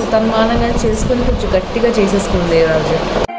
So తన మానంగా చేసుకొని కొంచెం గట్టిగా చేసేసుకుంది ఈ రోజు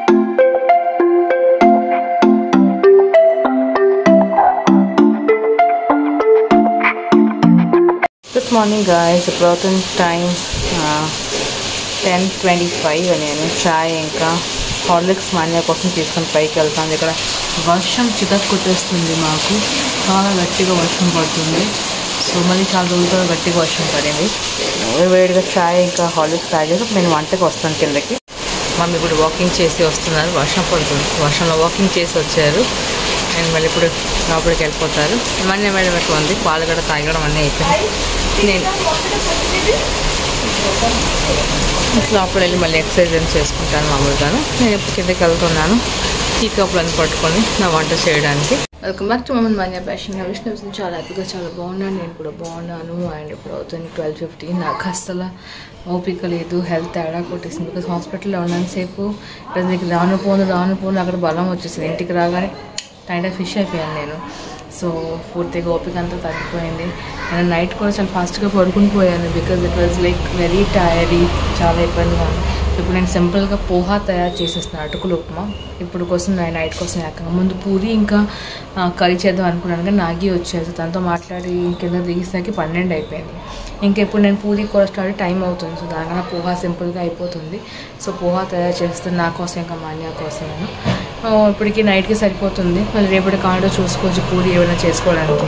గుడ్ మార్నింగ్ గాయస్ ఇప్పుడు టైం టెన్ ట్వంటీ ఫైవ్ నేను చాయ్ ఇంకా హార్లిక్స్ మాన్యా కోసం తీసుకొని పైకి వెళ్తాను ఇక్కడ వర్షం చితక్ కొట్టేస్తుంది మాకు చాలా గట్టిగా వర్షం పడుతుంది సో మళ్ళీ చాలా రోజులుగా గట్టిగా వర్షం పడింది వేడిగా చాయ్ ఇంకా హార్లిక్స్ తాగేసి నేను వంటకి వస్తాను కిందకి మమ్మీ ఇప్పుడు వాకింగ్ చేసి వస్తున్నారు వర్షం పడుతుంది వర్షంలో వాకింగ్ చేసి వచ్చారు అండ్ మళ్ళీ ఇప్పుడు లోపలికి వెళ్ళిపోతారు మళ్ళీ మేడం ఎట్లా ఉంది పాలు కూడా తాగడం అన్నీ అయిపోయింది నేను లోపల వెళ్ళి మళ్ళీ ఎక్సర్సైజ్ ఏం చేసుకుంటాను మామూలుగాను నేను ఇప్పుడు కిందకి వెళ్తున్నాను టీ కప్పులను పట్టుకొని నా వంట చేయడానికి వెల్కమ్ బ్యాక్ టు మమ్మల్ని మాన్యా ప్యాషన్ విష్ణు చాలా హ్యాపీగా చాలా బాగున్నాను నేను కూడా బాగున్నాను అండ్ ఇప్పుడు అవుతుంది ట్వెల్వ్ ఫిఫ్టీన్ నాకు అస్సలు ఓపిక లేదు హెల్త్ తేడా కొట్టేసింది బికాస్ హాస్పిటల్లో ఉన్నంతసేపు ఇప్పుడు నీకు రాను పోను రాను పోను అక్కడ బలం వచ్చేసింది ఇంటికి రాగానే టైండ్ ఫిష్ అయిపోయాను నేను సో పూర్తిగా ఓపిక అంతా తగ్గిపోయింది అండ్ నైట్ కూడా చాలా ఫాస్ట్గా పడుకుని పోయాను because it was like very tired చాలా ఇబ్బందిగా ఉంది ఇప్పుడు నేను సింపుల్గా పోహా తయారు చేసేస్తున్నాను అటుకులు ఉప్మా ఇప్పుడు కోసం నేను నైట్ కోసం ఏకంగా ముందు పూరి ఇంకా ఆ, కర్రీ చేద్దాం అనుకున్నాను కానీ నాగి వచ్చేది తనతో మాట్లాడి కింద దిగేసరికి పన్నెండు అయిపోయింది ఇంకా ఇప్పుడు నేను పూరి కూడా స్టార్ట్ టైం అవుతుంది సో దానికన్నా పోహా సింపుల్గా అయిపోతుంది సో పోహా తయారు చేస్తాను నా కోసం ఇంకా మాన్యా కోసం నేను ఆ, ఇప్పటికి నైట్కి సరిపోతుంది మళ్ళీ రేపటి కాండో చూసుకోవచ్చు పూరి ఏమైనా చేసుకోవడానికి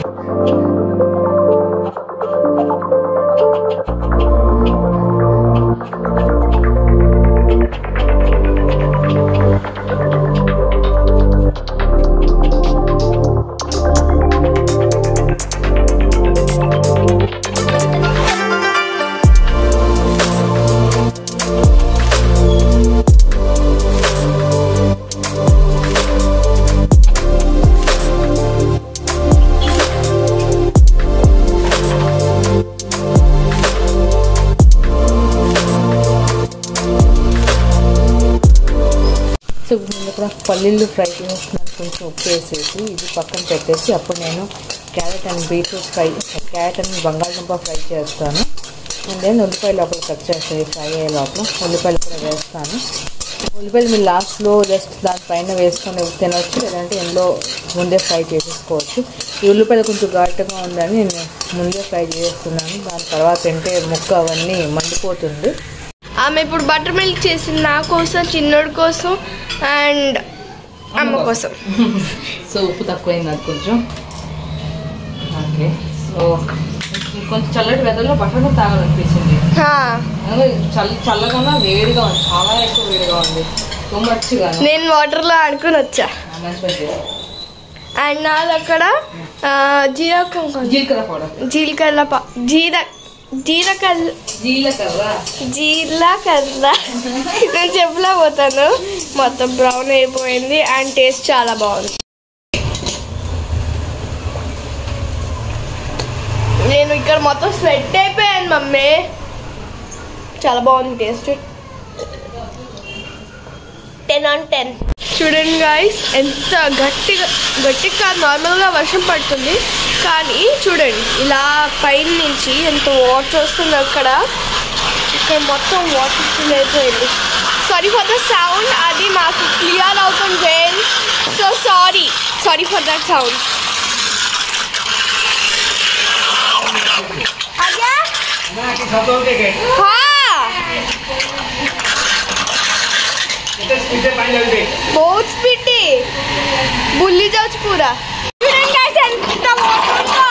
సో ఇప్పుడు నేను ఇక్కడ పల్లీలు ఫ్రై చేస్తున్నాను కొంచెం ఉప్పు వేసేసి ఇది పక్కన పెట్టేసి అప్పుడు నేను carrot and beetroot fry carrot and బంగాళదుంప ఫ్రై చేస్తాను అండ్ దెన్ ఉల్లిపాయలు లోపల కట్ చేస్తాను ఫ్రై అయ్యే లోపల ఉల్లిపాయలు కూడా వేస్తాను ఉల్లిపాయలు మీరు లాస్ట్లో జస్ట్ దానిపైన వేసుకొని తినవచ్చు లేదంటే ఇందులో ముందే ఫ్రై చేసేసుకోవచ్చు ఈ ఉల్లిపాయలు కొంచెం ఘాటుగా ఉందని నేను ముందే ఫ్రై చేస్తున్నాను దాని తర్వాత తింటే ముక్క అవన్నీ మండిపోతుంది ఆమె ఇప్పుడు బటర్ మిల్క్ చేసింది నా కోసం చిన్నోడి కోసం అండ్ అమ్మ కోసం సో ఉప్పు తక్కువైంది అది కొంచెం ఓకే సో కొంచెం చల్లటి వెదర్లో బటర్ కూడా తాగాలనిపించింది హా, అందులో చల్ల చల్లగా ఉన్నా వేడిగా ఉంది చాలా ఎక్కువ వేడిగా ఉంది టూ మచ్గా నేను వాటర్లో ఆడుకొని వచ్చా మంచి పని చేశారు. అండ్ నాది అక్కడ ఆ, జీరకం జీలకర్ర పౌడర్ జీలకర్ర ప- జీర జీలకర్ర జీలకర్ర జీలకర్ర నేను చెప్పలే పోతాను మొత్తం బ్రౌన్ అయిపోయింది అండ్ టేస్ట్ చాలా బాగుంది నేను ఇక్కడ మొత్తం స్వెట్ అయిపోయాను మమ్మీ చాలా బాగుంది టేస్ట్ టెన్ ఆన్ టెన్ చూడండి గాయస్ ఎంత గట్టిగా గట్టిగా కాదు నార్మల్గా వర్షం పడుతుంది కానీ చూడండి ఇలా పైన నుంచి ఎంత వాటర్ వస్తుంది అక్కడ ఇక్కడ మొత్తం వాటర్ ఫుల్ అయిపోయింది సారీ ఫర్ ద సౌండ్ అది మాకు క్లియర్ అవుతుంది well so sorry sorry for that sound అయ్యా हाँ बहुत स्पीड बुल्ली जाऊच पूरा చూడండి guys, ఎంత water ఉందో.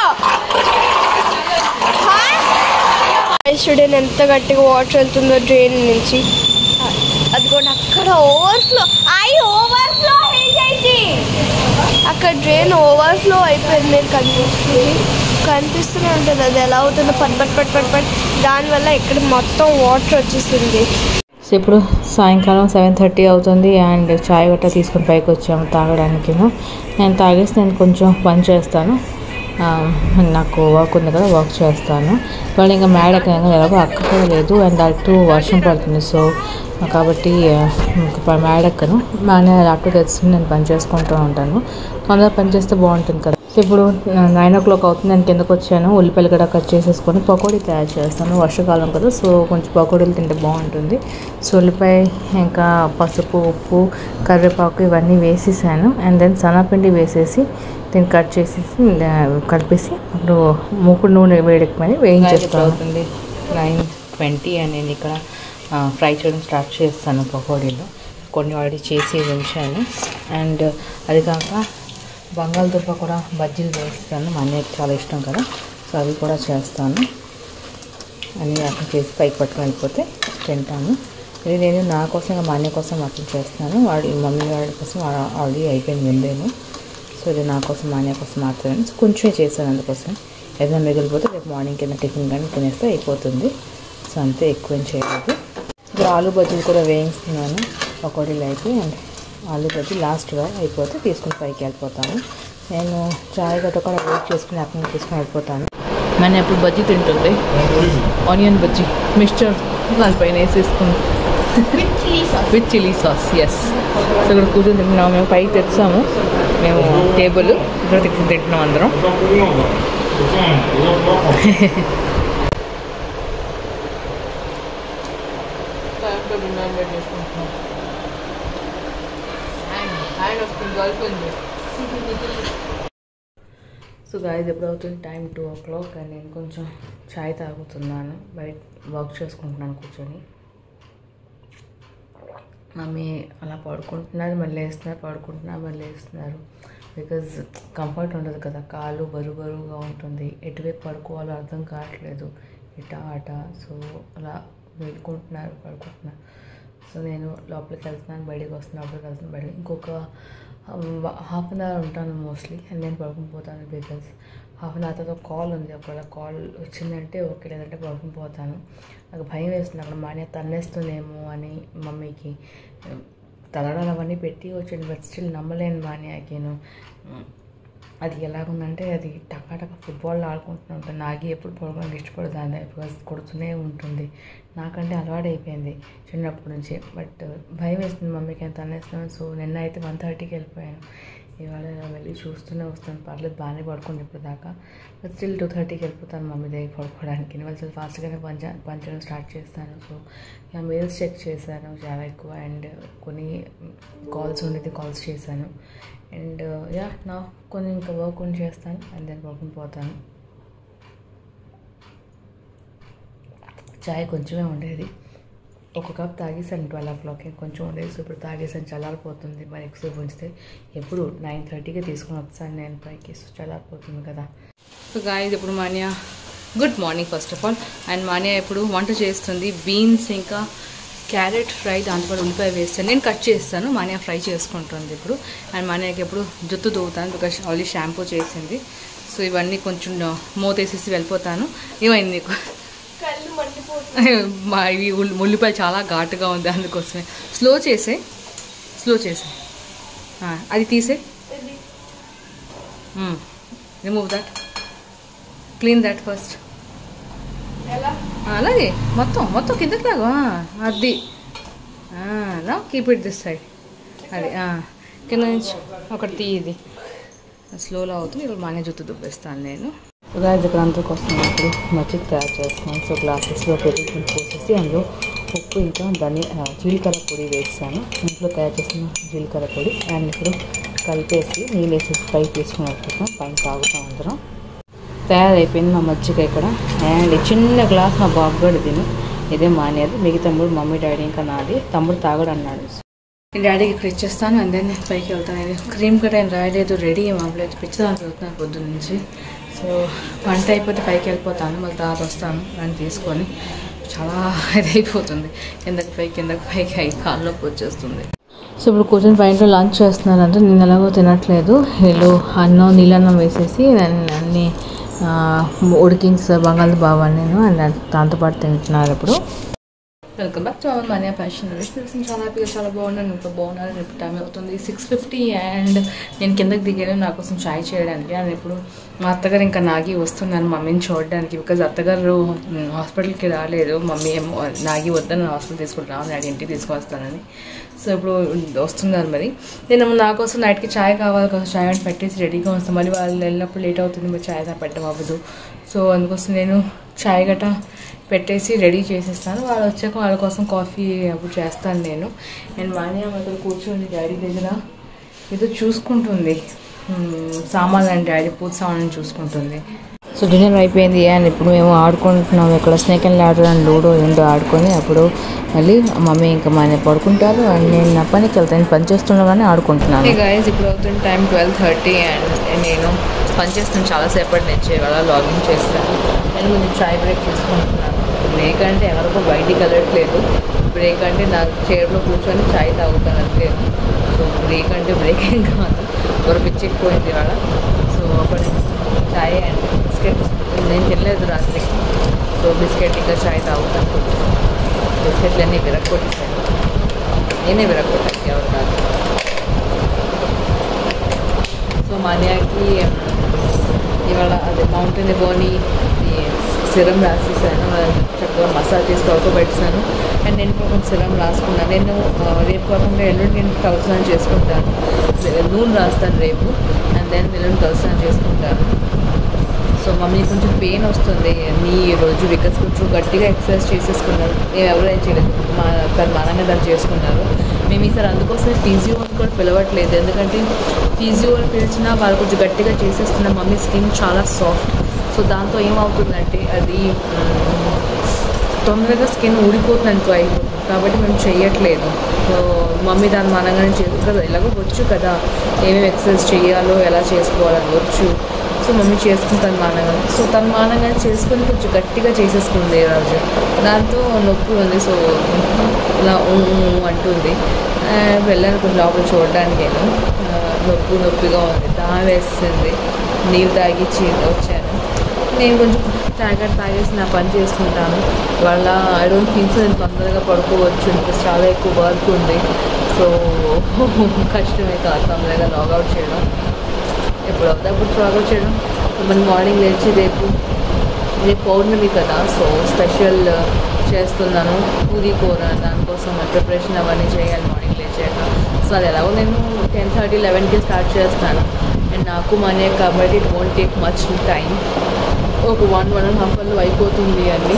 हाँ? Guys, చూడండి ఎంత గట్టిగా వాటర్ వెళ్తుందో డ్రైన్ నుంచి అదిగోండి అక్కడ ఓవర్ఫ్లో అయి ఓవర్ఫ్లో అయింది అక్కడ డ్రైన్ ఓవర్ఫ్లో అయిపోయింది మీరు కనిపిస్తుంది కనిపిస్తూనే ఉంటుంది అది ఎలా అవుతుందో పట్ పట్ పట్ పట్ పట్ దానివల్ల ఇక్కడ మొత్తం వాటర్ వచ్చేసింది సో ఇప్పుడు సాయంకాలం సెవెన్ థర్టీ అవుతుంది అండ్ చాయ్ గట్రా తీసుకొని పైకి వచ్చాము తాగడానికి నేను తాగేసి నేను కొంచెం పని చేస్తాను ఆ, నాకు వర్క్ ఉంది కదా వర్క్ చేస్తాను వాళ్ళు ఇంకా మేడ ఎలాగో అక్క కూడా లేదు అండ్ అటు వర్షం పడుతుంది సో కాబట్టి ఆ, ఇంకా మేడ ఎక్కను మా ల్యాప్టాప్ తెచ్చుకుని నేను పని చేసుకుంటూ ఉంటాను తొందరగా పని చేస్తే బాగుంటుంది కదా సో ఇప్పుడు నైన్ ఓ క్లాక్ అవుతుంది నేను కిందకు వచ్చాను ఉల్లిపాయలు కూడా కట్ చేసేసుకొని పకోడీ తయారు చేస్తాను వర్షాకాలం కదా సో కొంచెం పకోడీలు తింటే బాగుంటుంది సో ఉల్లిపాయ ఇంకా పసుపు ఉప్పు కరివేపాకు ఇవన్నీ వేసేసాను అండ్ దెన్ సన్నపిండి వేసేసి దీన్ని కట్ చేసేసి ఆ, కలిపేసి ఇప్పుడు మూకుడు నూనె వేడెక్కమని వేయించేస్తాను అవుతుంది నైన్ ట్వంటీ అని నేను ఇక్కడ ఫ్రై చేయడం స్టార్ట్ చేస్తాను పకోడీలు కొన్ని ఆల్రెడీ చేసి ఉంచాను అండ్ అది కాక బంగాళదుంప కూడా బజ్జీలు వేస్తాను మా అన్నయ్యకి చాలా ఇష్టం కదా సో అవి కూడా చేస్తాను అన్నీ అక్కడ చేసి పైకి పట్టుకొని వెళ్ళిపోతే తింటాను ఇది నేను నా కోసం ఇంకా మా అన్నయ్య కోసం అట్లా చేస్తాను వాడి మమ్మీ వాడి కోసం ఆల్రెడీ అయిపోయింది విందేను సో ఇది నా కోసం మా అన్నయ్య కోసం మాత్రమే సో కొంచెమే చేశాను అందుకోసం ఏదైనా మిగిలిపోతే రేపు మార్నింగ్ కింద టిఫిన్ కానీ తినేస్తే అయిపోతుంది సో అంతే ఎక్కువ ఏం చేయలేదు ఇప్పుడు ఆలు బజ్జీలు కూడా వేయిస్తున్నాను పకోడీలు అయిపోయి అండ్ ఆలు బజ్జీ లాస్ట్గా అయిపోతే తీసుకుని పైకి వెళ్ళిపోతాను నేను చాయ్ గట్ట కూడా వెయిట్ చేసుకుని అక్కడ నుంచి తీసుకుని వెళ్ళిపోతాను మన ఎప్పుడు బజ్జీ తింటుంది ఆనియన్ బజ్జీ మిక్స్చర్ దానిపైన వేసేసుకుని with chilli sauce yes so ఇక్కడ కూర్చొని తింటున్నాము మేము పైకి తెచ్చాము మేము టేబుల్ ఇక్కడ తెచ్చి తింటున్నాం అందరం సో గాయస్ ఎప్పుడు అవుతుంది time two o'clock and నేను కొంచెం చాయ్ తాగుతున్నాను బయట వర్క్ చేసుకుంటున్నాను కూర్చొని మమ్మీ అలా పడుకుంటున్నారు మళ్ళీ వేస్తున్నారు పడుకుంటున్నారు మళ్ళీ వేస్తున్నారు బికాజ్ కంఫర్ట్ ఉండదు కదా కాలు బరువు బరువుగా ఉంటుంది ఎటువైపు పడుకోవాలో అర్థం కావట్లేదు ఇటా అట సో అలా వెళ్ళుకుంటున్నారు పడుకుంటున్నారు సో నేను లోపలికి వెళ్తున్నాను బయటికి వస్తున్నాను లోపలికి వెళ్తున్నాను బయట ఇంకొక హాఫ్ అన్ అవర్ ఉంటాను మోస్ట్లీ అండ్ నేను పడుకుని పోతాను బికాజ్ హాఫ్ అన్ అవర్ తర్వాత కాల్ ఉంది ఒకవేళ కాల్ వచ్చిందంటే ఓకే లేదంటే పడుకుని పోతాను నాకు భయం వేస్తుంది అక్కడ మానే తన్నేస్తుందేమో అని మమ్మీకి తలడాలు అవన్నీ పెట్టి వచ్చింది బట్ స్టిల్ నమ్మలేను మాన్యాకిను అది ఎలాగుందంటే అది టకాటక ఫుట్బాల్ ఆడుకుంటూ ఉంటుంది నాగి ఎప్పుడు పడుకోవడానికి ఇష్టపడదు దాన్ని బికాస్ కొడుతూనే ఉంటుంది నాకంటే అలవాటు అయిపోయింది చిన్నప్పటి నుంచి బట్ భయం వేస్తుంది మమ్మీకి ఎంత అనేస్తున్నాను సో నిన్న అయితే వన్ థర్టీకి వెళ్ళిపోయాను ఇవాళ ఇలా వెళ్ళి చూస్తూనే వస్తాను పర్లేదు బాగానే పడుకోండి ఇప్పుడు దాకా బట్ స్టిల్ టూ థర్టీకి వెళ్ళిపోతాను మమ్మీ దగ్గర పడుకోవడానికి నేను చాలా ఫాస్ట్గానే పంచ పంచడం స్టార్ట్ చేస్తాను సో ఇక మెయిల్స్ చెక్ చేశాను చాలా ఎక్కువ అండ్ కొన్ని కాల్స్ ఉండేది కాల్స్ చేశాను అండ్ యా నా కొన్ని ఇంకా వర్క్ కొన్ని చేస్తాను అండ్ దెన్ పడుకుని పోతాను చాయ్ కొంచెమే ఉండేది ఒక కప్ తాగేసాను ట్వెల్వ్ ఓ క్లాక్కి కొంచెం ఉండేది సో ఇప్పుడు తాగేసాను చల్లారిపోతుంది మరి ఎక్కువసేపు ఉంచితే ఎప్పుడు నైన్ థర్టీకి తీసుకొని వస్తాను నేను పైకి సో చల్లారిపోతుంది కదా సో గాయస్ ఇప్పుడు Manya good morning first of all and Manya ఇప్పుడు వంట చేస్తుంది బీన్స్ ఇంకా క్యారెట్ ఫ్రై దాంతో పాటు ఉల్లిపాయ వేస్తాను నేను కట్ చేస్తాను మాన్యా ఫ్రై చేసుకుంటుంది ఇప్పుడు అండ్ మాన్యాకి ఎప్పుడు జుత్తు దూవుతాను బికాస్ ఆల్రెడీ షాంపూ చేసింది సో ఇవన్నీ కొంచెం మూతేసేసి వెళ్ళిపోతాను ఏమైంది నీకు కళ్ళు మండిపోతుంది మా ఇవి ఉల్లి- ఉల్లిపాయ చాలా ఘాటుగా ఉంది అందుకోసమే స్లో చేసే స్లో చేసే ఆ, అది తీసే ఇది remove that clean that first ఎలా అలాగే మొత్తం మొత్తం కిందకి లాగా అది నా కీప్ ఇట్ దిస్ సైడ్ అది ఆ, కింద నుంచి ఒకటి తీ ఇది స్లోలో అవుతుంది ఇప్పుడు మానే జుత్తు దుబ్బేస్తాను నేను గాయస్ ఇక్కడ అంతకు వస్తున్నాను ఇప్పుడు మజ్జిగ తయారు చేస్తున్నాను సో గ్లాసెస్లో పెరుగు పోసేసి అందులో ఉప్పు ఇంకా ధనియా ఆ, జీలకర్ర పొడి వేస్తాను ఇంట్లో తయారు చేసిన జీలకర్ర పొడి అండ్ ఇప్పుడు కలిపేసి నీళ్ళు వేసేసి పైకి తీసుకుని వెళ్తున్నాం పైన తాగుతాం అందరం తయారైపోయింది మా మజ్జిగ ఇక్కడ అండ్ ఈ చిన్న గ్లాస్ మా బాబు కూడా తిను ఇదే మానేది మిగతా తమ్ముడు మమ్మీ డాడీ ఇంకా నాది తమ్ముడు తాగడు అన్నాడు డాడీకి ఇక్కడ ఇచ్చేస్తాను అండ్ దెన్ నేను పైకి వెళ్తాను ఇది క్రీమ్ కట్ ఏం రాయలేదు రెడీ ఏం అవ్వలేదు పిచ్చిదాన్ని చదువుతున్నాను పొద్దున్న నుంచి సో వంట అయిపోతే పైకి వెళ్ళిపోతాను మళ్ళీ తర్వాత వస్తాను దాన్ని తీసుకొని చాలా ఇది అయిపోతుంది కిందకి పైకి కిందకి పైకి అయి కాళ్ళలోకి వచ్చేస్తుంది సో ఇప్పుడు కూర్చొని పైన లంచ్ చేస్తున్నారు అంటే నేను ఎలాగో తినట్లేదు వీళ్ళు అన్నం నీళ్ళన్నం వేసేసి దాన్ని అన్ని ఉడికించి బంగాళ బావా నేను అండ్ దాంతోపాటు తింటున్నారు ఇప్పుడు welcome back to our money fashion Vishnu చాలా హ్యాపీగా చాలా బాగున్నాను ఇప్పుడు బాగున్నాను ఇప్పుడు టైం అవుతుంది సిక్స్ ఫిఫ్టీ అండ్ నేను కిందకి దిగాను నా కోసం చాయ్ చేయడానికి నేను ఇప్పుడు మా అత్తగారు ఇంకా నాగి వస్తున్నాను మమ్మీని చూడడానికి బికాజ్ అత్తగారు హాస్పిటల్కి రాలేదు మమ్మీ ఏమో నాగి వద్దని హాస్పిటల్ తీసుకుంటాను డాడీ ఇంటికి తీసుకొస్తానని సో ఇప్పుడు వస్తున్నారు మరి నేను నా కోసం నైట్కి చాయ్ కావాలి కోసం చాయ్ అని పెట్టేసి రెడీగా వస్తాను మళ్ళీ వాళ్ళు వెళ్ళినప్పుడు లేట్ అవుతుంది మరి చాయ్ నా పెట్టడం అవ్వదు సో అందుకోసం నేను చాయ్ గట్రా పెట్టేసి రెడీ చేసేస్తాను వాళ్ళు వచ్చాక వాళ్ళ కోసం కాఫీ అప్పుడు చేస్తాను నేను నేను మాన్యా మాత్రం కూర్చొని డాడీ దగ్గర ఏదో చూసుకుంటుంది మ్మ్, సామాన్లు అండ్ డాడీ పూజ సామాన్లు చూసుకుంటుంది సో డిన్నర్ అయిపోయింది అండ్ ఇప్పుడు మేము ఆడుకుంటున్నాం ఇక్కడ snake and ladder and ludo ఏంటో ఆడుకొని అప్పుడు మళ్ళీ మమ్మీ ఇంకా మన పడుకుంటారు అండ్ నేను నా పనికి వెళ్తాను పని చేస్తుండగానే ఆడుకుంటున్నాను గాయస్ ఇప్పుడు అవుతుంది టైం ట్వెల్వ్ థర్టీ అండ్ నేను పని చేస్తున్నాను చాలాసేపటి నుంచి ఇవాళ లాగిన్ చేస్తాను నేను కొంచెం చాయ్ బ్రేక్ తీసుకుంటున్నాను బ్రేక్ అంటే ఎవరికో బయటికి వెళ్ళట్లేదు బ్రేక్ అంటే నా చైర్లో కూర్చొని చాయ్ తాగుతాను అంతే సో బ్రేక్ అంటే బ్రేక్ ఏం కాదు ఒక పిచ్చెక్కిపోయింది ఇవాళ సో అప్పుడు చాయ్ అండ్ బిస్కెట్స్ నేను తినలేదు రాత్రి సో బిస్కెట్ ఇంకా చాయ్ తాగుతాను కొంచెం బిస్కెట్లు అన్నీ విరగొట్టేసాను నేనే విరగొట్టాను ఎవరు కాదు సో మాన్యాకి ఇవాళ అదే మౌంటైన్ ఎబోని సిరం రాసేసాను వాళ్ళని చక్కగా మసాజ్ చేసి పడుకోబెట్టాను అండ్ నేను కూడా కొంచెం సిరం రాసుకున్నాను నేను ఆ, రేపు కాకుండా ఎల్లుండి నేను తలస్నానం చేసుకుంటాను నూనె రాస్తాను రేపు అండ్ దెన్ ఎల్లుండి తలస్నానం చేసుకుంటాను సో మమ్మీ కొంచెం పెయిన్ వస్తుంది మీ రోజు బికాస్ కొంచెం గట్టిగా ఎక్సర్సైజ్ చేసేసుకున్నారు మేము ఎవరైనా చేయలేదు మా తన మానంగా దాన్ని చేసుకున్నారు మేము ఈసారి అందుకోసమే ఫీజియో అని కూడా పిలవట్లేదు ఎందుకంటే ఫీజియో అని పిలిచినా వాళ్ళు కొంచెం గట్టిగా చేసేస్తున్నారు మమ్మీ స్కిన్ చాలా సాఫ్ట్ సో దాంతో ఏమవుతుందంటే అది మ్, తొందరగా స్కిన్ ఊడిపోతుంది అనుకో అయిపోతుంది కాబట్టి మేము చెయ్యట్లేదు సో మమ్మీ దాని మానంగానే చేసు కదా ఎలాగో వచ్చు కదా ఏమేమి ఎక్సర్సైజ్ చేయాలో ఎలా చేసుకోవాలని వచ్చు సో మమ్మీ చేసుకుంటాను మానంగా సో తన మానంగానే చేసుకొని కొంచెం గట్టిగా చేసేసుకుంది ఈ రోజు దాంతో నొప్పి ఉంది సో ఇలా ఊ ఊ అంటుంది ఆ, వెళ్ళాను కొంచెం లోపల చూడడానికి నేను ఆ, నొప్పి నొప్పిగా ఉంది దా వేస్తుంది నీళ్ళు తాగిచ్చి వచ్చాను నేను కొంచెం తాగట్ తాగేసి నా పని చేసుకుంటాను వాళ్ళ ఐ డోంట్ థింక్ సో నేను తొందరగా పడుకోవచ్చు బికాస్ చాలా ఎక్కువ వర్క్ ఉంది సో కష్టమే కాదు తొందరగా లాగౌట్ చేయడం ఎప్పుడు అవుతా అప్పుడు లాగౌట్ చేయడం మన మార్నింగ్ లేచి రేపు రేపు పౌర్ణమి కదా సో స్పెషల్ చేస్తున్నాను పూరి కూర దానికోసం ప్రిపరేషన్ అవన్నీ చేయాలి మార్నింగ్ లేచాక సో అది ఎలాగో నేను టెన్ థర్టీ లెవెన్కి స్టార్ట్ చేస్తాను అండ్ నాకు మనీ కాబట్టి it won't take much time ఒక వన్ వన్ అండ్ హాఫ్ అవర్లో అయిపోతుంది అన్నీ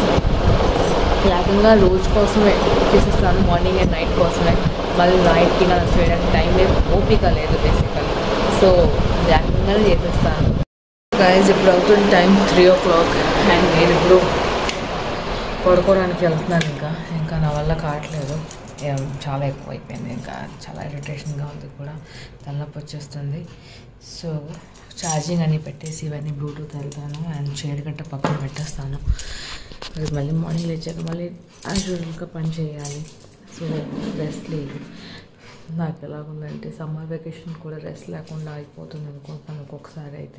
ఏకంగా రోజు కోసమే చేసేస్తాను మార్నింగ్ అండ్ నైట్ కోసమే మళ్ళీ నైట్కి నాకు చేయడానికి టైం లేదు ఓపిక లేదు బేసికల్ సో ఏకంగానే చేసేస్తాను గైజ్ ఇప్పుడు అవుతుంది time three o'clock and నేను ఇప్పుడు పడుకోవడానికి వెళ్తున్నాను ఇంకా ఇంకా నా వల్ల కావట్లేదు ఏం చాలా ఎక్కువ అయిపోయింది ఇంకా చాలా ఇరిటేషన్గా ఉంది కూడా తలనొప్పి వచ్చేస్తుంది సో ఛార్జింగ్ అని పెట్టేసి ఇవన్నీ బ్లూటూత్ వెళ్తాను అండ్ చైర్ గట్ట పక్కన పెట్టేస్తాను అది మళ్ళీ మార్నింగ్ లేచాక మళ్ళీ యాజ్ యూజువల్గా పని చేయాలి సో రెస్ట్ లేదు నాకు ఎలాగుందంటే సమ్మర్ వెకేషన్ కూడా రెస్ట్ లేకుండా అయిపోతుంది అనుకుంటున్నాను ఒక్కొక్కసారి అయితే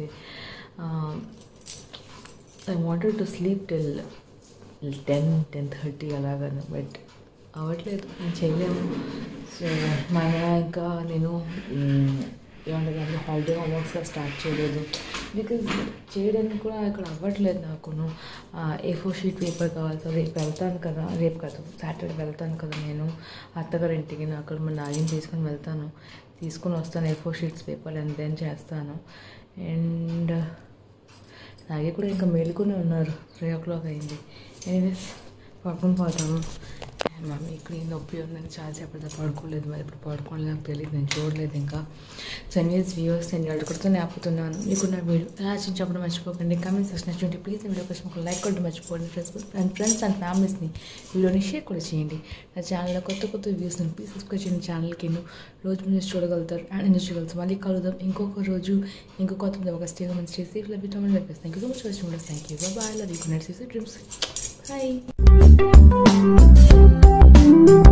I wanted to sleep till ten ten thirty అలాగను బట్ అవ్వట్లేదు నేను చేయలేము సో మా ఆయన ఇంకా నేను మ్, ఏమంటారు దాన్ని హాలిడే హోంవర్క్స్గా స్టార్ట్ చేయలేదు బికాజ్ చేయడానికి కూడా ఇక్కడ అవ్వట్లేదు నాకును ఏ ఫోర్ షీట్ పేపర్ కావాలి సో రేపు వెళ్తాను కదా రేపు కాదు సాటర్డే వెళ్తాను కదా నేను అత్తగారి ఇంటికి నేను అక్కడ మా నాయని తీసుకొని వెళ్తాను తీసుకొని వస్తాను A four sheets paper and then చేస్తాను అండ్ నాగే కూడా ఇంకా మేలుకొని ఉన్నారు త్రీ ఓ క్లాక్ అయింది ఎనీవేస్ పడుకొని పోతాము మమ్మీ ఇక్కడ ఈ నొప్పి ఉందని చాలాసేపు దాకా పడుకోలేదు మరి ఇప్పుడు పడుకోలేదు నాకు తెలియదు నేను చూడలేదు ఇంకా సో ఎనీవేస్ వ్యూవర్స్ నేను అడుగుతూనే ఆపుతున్నాను మీకు నా వీడియో ఎలా చెప్పడం మర్చిపోకండి కమెంట్స్ వచ్చినట్టు ప్లీజ్ వీడియో కోసం ఒక లైక్ కొట్టి మర్చిపోండి ఫ్రెండ్స్ అండ్ ఫ్రెండ్స్ అండ్ ఫ్యామిలీస్ని వీడియోని షేర్ కూడా చేయండి నా ఛానల్లో కొత్త కొత్త వ్యూస్ని ప్లీజ్ సబ్స్క్రైబ్ చేయండి ఛానల్కి రోజు మీరు చూడగలుగుతారు అండ్ ఎంజాయ్ చేయగలుగుతారు మళ్ళీ కలుద్దాం ఇంకొక రోజు ఇంకొక కొత్త ఒక స్టే మంచి చేసి లవ్ యూ టోమన్ life thank you so much watching thank you bye love you night సీసీ డ్రీమ్స్ బాయ్